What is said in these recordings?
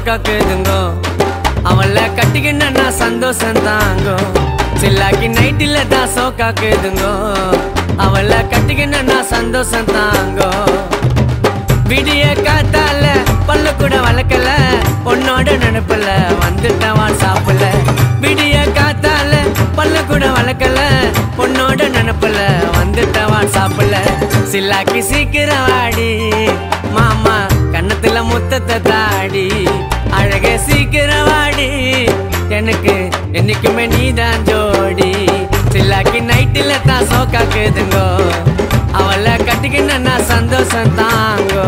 சோக்காக்குதுங்கோ அவள கட்டிக்கின்னா சந்தோஷம் தாங்கோ சில்லாக்கி நைட்டில தான் சோக்காக்குதுங்கோ அவள கட்டிக்கின்னா சந்தோஷம் தாங்கோ விடிய காத்தால பல்ல கூட வளர்க்கல உன்னோட நினைப்புல வந்துட்டவான் சாப்பிடல விடிய காத்தால பல்ல கூட வளர்க்கல உன்னோட நினைப்புல வந்துட்டவான் சாப்பிடல சில்லாக்கி சீக்கிரம் வாடி மாமா கன்னத்துல முத்தத்தை தாடி அழகே சீக்கிரம் வாடி எனக்கு என்னைக்குமே நீதான் ஜோடி சில்லாக்கி நைட்டில தான் சோக்காக்குதுங்கோ அவளை கட்டிக்கின்னா சந்தோஷம் தாங்கோ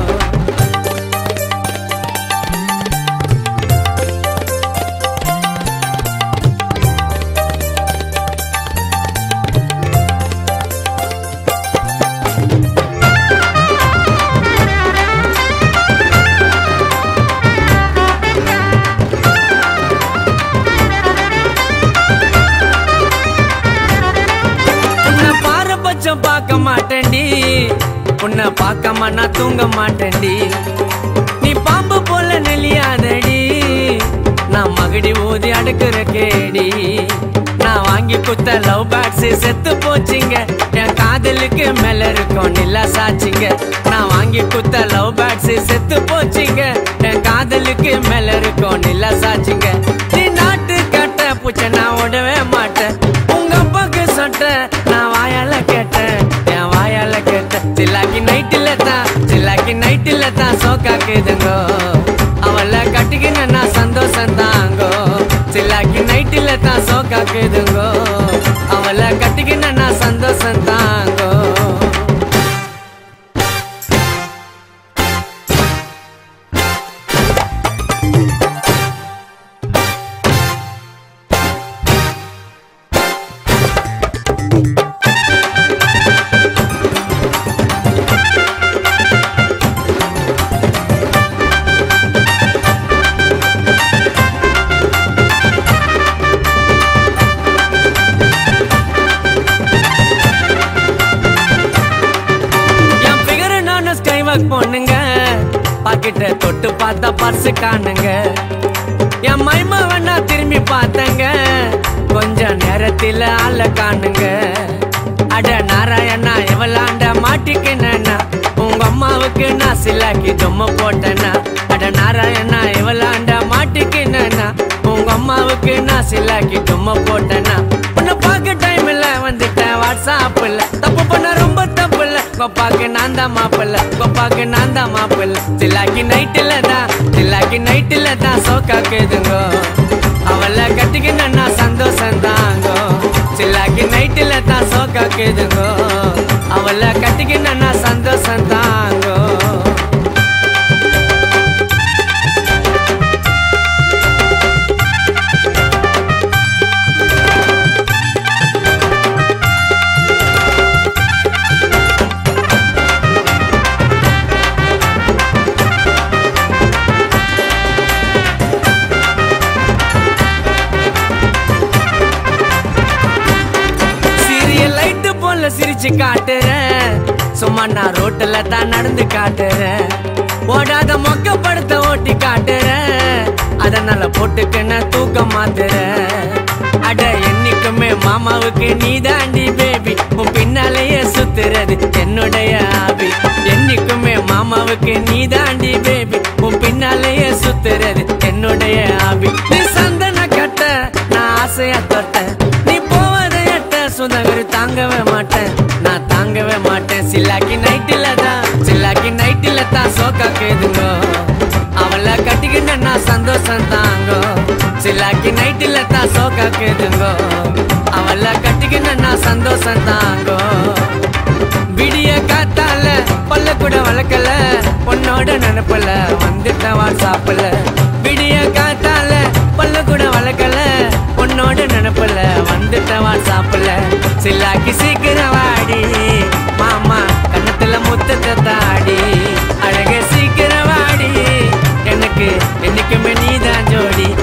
உன்னை பாரபட்சம் பார்க்க மாட்டேன்டி உன்னை பார்க்காம நான் தூங்க மாட்டேன்டி நீ பாம்பு போல நெளியாதடி நான் மகடி ஊதி அடுக்குற கேடி நான் வாங்கி குத்த லவ் பேட்ஸ் செத்து போச்சுங்க என் காதலுக்கு மேல இருக்கும் நிலா சாச்சிங்க நான் வாங்கி குத்த லவ் பேட்ஸ் செத்து போச்சுங்க என் காதலுக்கு மேல இருக்கும் நிலா சாச்சிங்க நீ நாட்டு கட்ட பூச்ச நான் விடவே மாட்டேன் உங்க அப்பாக்கு சொட்ட நான் வாயால கேட்டேன் என் வாயால கேட்டேன் சில்லாக்கி நைட்டில தான் சில்லாக்கி நைட்டில தான் சோக்காக்குதுங்கோ அவளை கட்டிக்கின நான் சந்தோஷம் தாங்கோ சில்லாக்கி நைட்டில தான் சோக்காக்குதுங்கோ அவளை கட்டிக்கின நான் சந்தோஷம் தாங்கோ என் ஃபிகர் நானும் ஸ்கை வாக் பொண்ணுங்க பாக்கெட்ட தொட்டு பார்த்தா பர்ஸ் காணுங்க என் மைமா வேணா திரும்பி பார்த்தங்க கொஞ்ச நேரத்தில் ஆள காணுங்க அட நாராயணா இவளாண்ட மாட்டிக்கினா உங்க அம்மாவுக்கு நான் சிலாக்கி தொம்ம போட்டேனா அட நாராயணா இவளாண்ட மாட்டிக்கினா உங்க அம்மாவுக்கு நான் சிலாக்கி தொம்ம போட்டேனா உன்னை பார்க்க டைம் இல்ல வந்துட்டேன் வாட்ஸ்அப்ல தப்பு பண்ண ரொம்ப தப்பு இல்ல கொப்பாக்கு நான் தான் மாப்பிள்ள கொப்பாக்கு நான் தான் மாப்பிள்ள சில்லாக்கி நைட்டில் தான் சில்லாக்கி நைட்டில் தான் சோக்காக்குதுங்கோ அவளை கட்டிக்கின நான் சந்தோஷம் தாங்கோ சில்லாக்கி நைட்டில் தான் சோக்காக்குதுங்கோ அவளை கட்டிக்கின நான் சந்தோஷம் தாங்கோ சீரியல் லைட்டு போல சிரிச்சு காட்டுறேன் சும்மா நான் ரோட்டுல தான் நடந்து காட்டுறேன் ஓடாத மொக்க படத்தை ஓட்டி காட்டுறேன் அதனால போட்டுக்கின தூக்கம் மாத்துறேன் அட என்னைக்குமே மாமாவுக்கு நீ தாண்டி பேபி உன் பின்னாலேயே சுத்துறது என்னுடைய ஆபி என்னைக்குமே மாமாவுக்கு நீ தாண்டி பேபி உன் பின்னாலேயே சுத்துறது என்னுடைய ஆபி நீ சந்தன கட்ட நான் ஆசையா தொட்டேன் நீ போவதை எட்ட சுதகர் தாங்கவே மாட்டேன் நான் தாங்கவே மாட்டேன் சில்லாக்கி நைட்டில தான் சில்லாக்கி நைட்டில தான் சோக்கா கேதுங்கோ அவளை கட்டிக்கிட்ட நான் சந்தோஷம் தாங்கோ சில்லாக்கி நைட்டில தான் சோக்கா கேதுங்கோ அவளை கட்டிக்கிட்ட நான் சந்தோஷம் தாங்கோ விடிய காத்தால பல்ல கூட வளர்க்கல உன்னோட நினைப்பல வந்துட்ட வாட்ஸ்அப்ல விடிய காத்தால பல்ல கூட வளர்க்கல உன்னோட நினைப்பல வந்துட்ட வாட்ஸ்அப்ல சில்லாக்கி சீக்கிரம் வாடி மாமா கன்னத்துல முத்தத்தை தாடி அழக சீக்கிரம் வாடி எனக்கு என்னைக்குமே நீதான் ஜோடி